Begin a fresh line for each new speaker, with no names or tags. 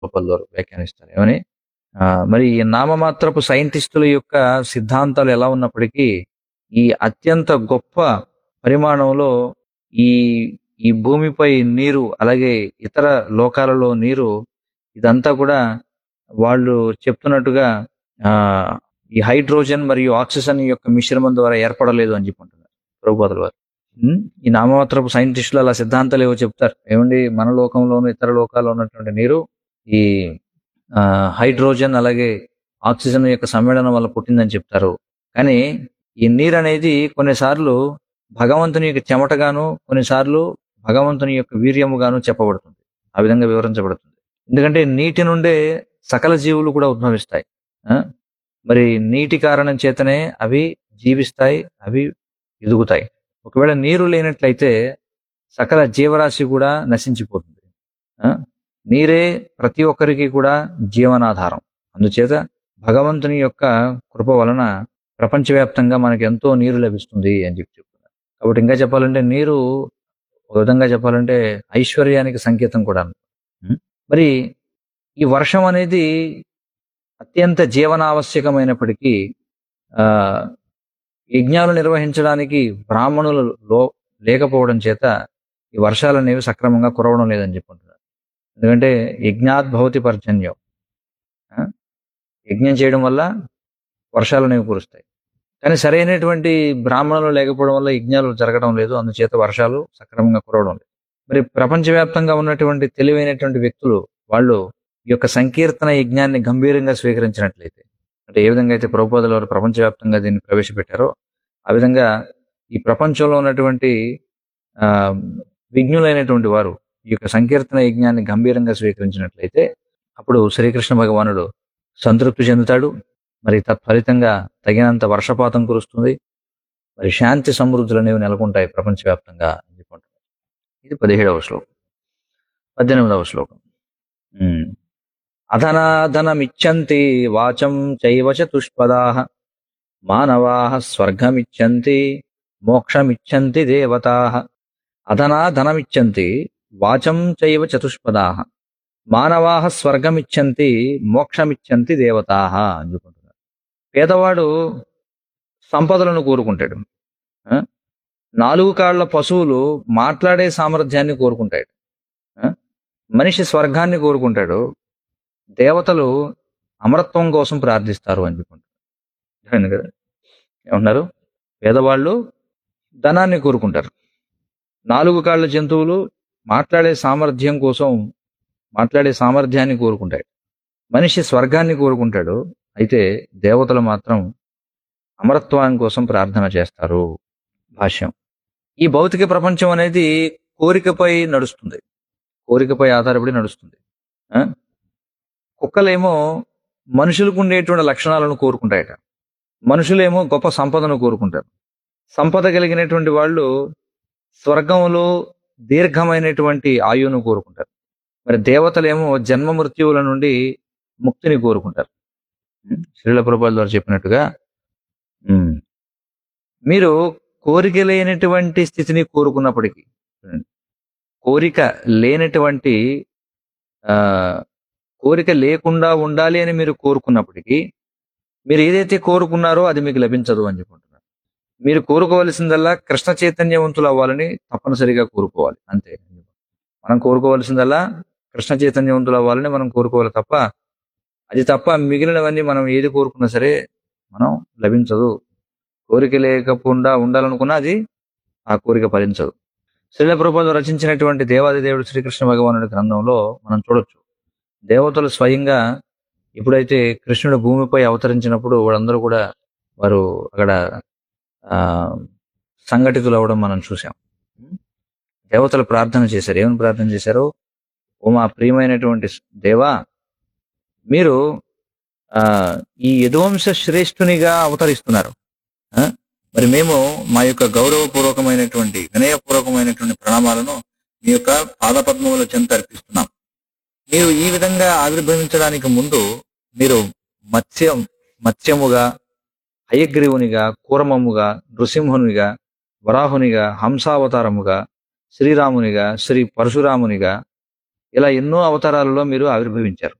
గోపాల్ వ్యాఖ్యానిస్తారు ఏమని ఆ, మరి ఈ నామమాత్రపు సైంటిస్టుల యొక్క సిద్ధాంతాలు ఎలా ఉన్నప్పటికీ ఈ అత్యంత గొప్ప పరిమాణంలో ఈ ఈ భూమిపై నీరు అలాగే ఇతర లోకాలలో నీరు ఇదంతా కూడా వాళ్ళు చెప్తున్నట్టుగా ఆ ఈ హైడ్రోజన్ మరియు ఆక్సిజన్ యొక్క మిశ్రమం ద్వారా ఏర్పడలేదు అని చెప్పి అంటున్నారు ప్రభుపాదుల వారు ఉమ్, ఈ నామమాత్రపు సైంటిస్టులు అలా సిద్ధాంతాలు ఏవో చెప్తారు ఏమండి మన లోకంలోను ఇతర లోకాల్లో ఉన్నటువంటి నీరు ఈ ఆ, హైడ్రోజన్ అలాగే ఆక్సిజన్ యొక్క సమ్మేళనం వల్ల పుట్టిందని చెప్తారు కానీ ఈ నీరు అనేది కొన్నిసార్లు భగవంతుని యొక్క చెమటగాను కొన్నిసార్లు భగవంతుని యొక్క వీర్యముగాను చెప్పబడుతుంది ఆ విధంగా వివరించబడుతుంది ఎందుకంటే నీటి నుండే సకల జీవులు కూడా ఉద్భవిస్తాయి ఆ? మరి నీటి కారణం చేతనే అవి జీవిస్తాయి అవి ఎదుగుతాయి ఒకవేళ నీరు లేనట్లయితే సకల జీవరాశి కూడా నశించిపోతుంది ఆ? నీరే ప్రతి ఒక్కరికి కూడా జీవనాధారం అందుచేత భగవంతుని యొక్క కృప వలన ప్రపంచవ్యాప్తంగా మనకి ఎంతో నీరు లభిస్తుంది అని చెప్పి చెప్తున్నారు కాబట్టి ఇంకా చెప్పాలంటే నీరు ఒక విధంగా చెప్పాలంటే ఐశ్వర్యానికి సంకేతం కూడా ఉం? మరి ఈ వర్షం అనేది అత్యంత జీవనావశ్యకమైనప్పటికీ ఆ యజ్ఞాలు నిర్వహించడానికి బ్రాహ్మణులు లో లేకపోవడం చేత ఈ వర్షాలు అనేవి సక్రమంగా కురవడం లేదని చెప్పుకుంటున్నారు ఎందుకంటే యజ్ఞాత్ భవతి పర్జన్యం ఆ? యజ్ఞం చేయడం వల్ల వర్షాలు అనేవి కురుస్తాయి కానీ సరైనటువంటి బ్రాహ్మణులు లేకపోవడం వల్ల యజ్ఞాలు జరగడం లేదు అందుచేత వర్షాలు సక్రమంగా కురవడం లేదు మరి ప్రపంచవ్యాప్తంగా ఉన్నటువంటి తెలివైనటువంటి వ్యక్తులు వాళ్ళు ఈ యొక్క సంకీర్తన యజ్ఞాన్ని గంభీరంగా స్వీకరించినట్లయితే అంటే ఏ విధంగా అయితే ప్రభుపాదుల వారు ప్రపంచవ్యాప్తంగా దీన్ని ప్రవేశపెట్టారో ఆ విధంగా ఈ ప్రపంచంలో ఉన్నటువంటి ఆ విజ్ఞులైనటువంటి వారు ఈ యొక్క సంకీర్తన యజ్ఞాన్ని గంభీరంగా స్వీకరించినట్లయితే అప్పుడు శ్రీకృష్ణ భగవానుడు సంతృప్తి చెందుతాడు మరి తత్ఫలితంగా తగినంత వర్షపాతం కురుస్తుంది మరి శాంతి సమృద్ధులు అనేవి నెలకొంటాయి ప్రపంచవ్యాప్తంగా అని చెప్పుకుంటున్నారు ఇది పదిహేడవ శ్లోకం పద్దెనిమిదవ శ్లోకం ఉమ్. అధనాధనమిచ్చంతి వాచం చైవ చతుష్పదాః మానవాః స్వర్గమిచ్చంతి మోక్షమిచ్చంతి దేవతాః అధనాధనమిచ్చంతి వాచం చైవ చతుష్పదాః మానవాః స్వర్గమిచ్చంతి మోక్షమిచ్చంతి దేవతాః అని చెప్పుకుంటున్నారు పేదవాడు సంపదలను కోరుకుంటాడు ఆ? నాలుగు కాళ్ల పశువులు మాట్లాడే సామర్థ్యాన్ని కోరుకుంటాడు ఆ? మనిషి స్వర్గాన్ని కోరుకుంటాడు దేవతలు అమరత్వం కోసం ప్రార్థిస్తారు అని చెప్పుకుంటారు అర్థమైంది కదా ఏమన్నారు పేదవాళ్ళు ధనాన్ని కోరుకుంటారు నాలుగు కాళ్ళ జంతువులు మాట్లాడే సామర్థ్యం కోసం మాట్లాడే సామర్థ్యాన్ని కోరుకుంటాయి మనిషి స్వర్గాన్ని కోరుకుంటాడు అయితే దేవతలు మాత్రం అమరత్వం కోసం ప్రార్థన చేస్తారు భాష్యం ఈ భౌతిక ప్రపంచం అనేది కోరికపై నడుస్తుంది కోరికపై ఆధారపడి నడుస్తుంది ఆ? కుక్కలేమో మనుషులకు ఉండేటువంటి లక్షణాలను కోరుకుంటాయట మనుషులేమో గొప్ప సంపదను కోరుకుంటారు సంపద కలిగినటువంటి వాళ్ళు స్వర్గంలో దీర్ఘమైనటువంటి ఆయువును కోరుకుంటారు మరి దేవతలేమో జన్మ మృత్యువుల నుండి ముక్తిని కోరుకుంటారు ఉం? శ్రీల ప్రభుపాల ద్వారా చెప్పినట్టుగా ఉం, మీరు కోరిక లేనటువంటి స్థితిని కోరుకున్నప్పటికీ చూడండి, కోరిక లేనటువంటి ఆ కోరిక లేకుండా ఉండాలి అని మీరు కోరుకున్నప్పటికీ మీరు ఏదైతే కోరుకున్నారో అది మీకు లభించదు అని చెప్పుకుంటున్నారు మీరు కోరుకోవలసిందల్లా కృష్ణ చైతన్యవంతులు అవ్వాలని తప్పనిసరిగా కోరుకోవాలి అంతే మనం కోరుకోవలసిందల్లా కృష్ణ చైతన్యవంతులు అవ్వాలని మనం కోరుకోవాలి తప్ప అది తప్ప మిగిలినవన్నీ మనం ఏది కోరుకున్నా సరే మనం లభించదు కోరిక లేకుండా ఉండాలనుకున్నా అది ఆ కోరిక ఫలించదు శ్రీల ప్రభుత్వం రచించినటువంటి దేవాది దేవుడు శ్రీకృష్ణ భగవానుడి గ్రంథంలో మనం చూడొచ్చు దేవతలు స్వయంగా ఎప్పుడైతే కృష్ణుడు భూమిపై అవతరించినప్పుడు వాళ్ళందరూ కూడా వారు అక్కడ ఆ సంఘటితులు అవ్వడం మనం చూసాం దేవతలు ప్రార్థన చేశారు ఏమని ప్రార్థన చేశారు ఓ మా ప్రియమైనటువంటి దేవా మీరు ఆ ఈ యదువంశ శ్రేష్ఠునిగా అవతరిస్తున్నారు ఆ? మరి మేము మా యొక్క గౌరవపూర్వకమైనటువంటి వినయపూర్వకమైనటువంటి ప్రణామాలను మీ యొక్క పాదపద్మముల చెంత అర్పిస్తున్నాం మీరు ఈ విధంగా ఆవిర్భవించడానికి ముందు మీరు మత్స్యం మత్స్యముగా హయగ్రీవునిగా కూరమముగా నృసింహునిగా వరాహునిగా హంసావతారముగా శ్రీరామునిగా శ్రీ పరశురామునిగా ఇలా ఎన్నో అవతారాలలో మీరు ఆవిర్భవించారు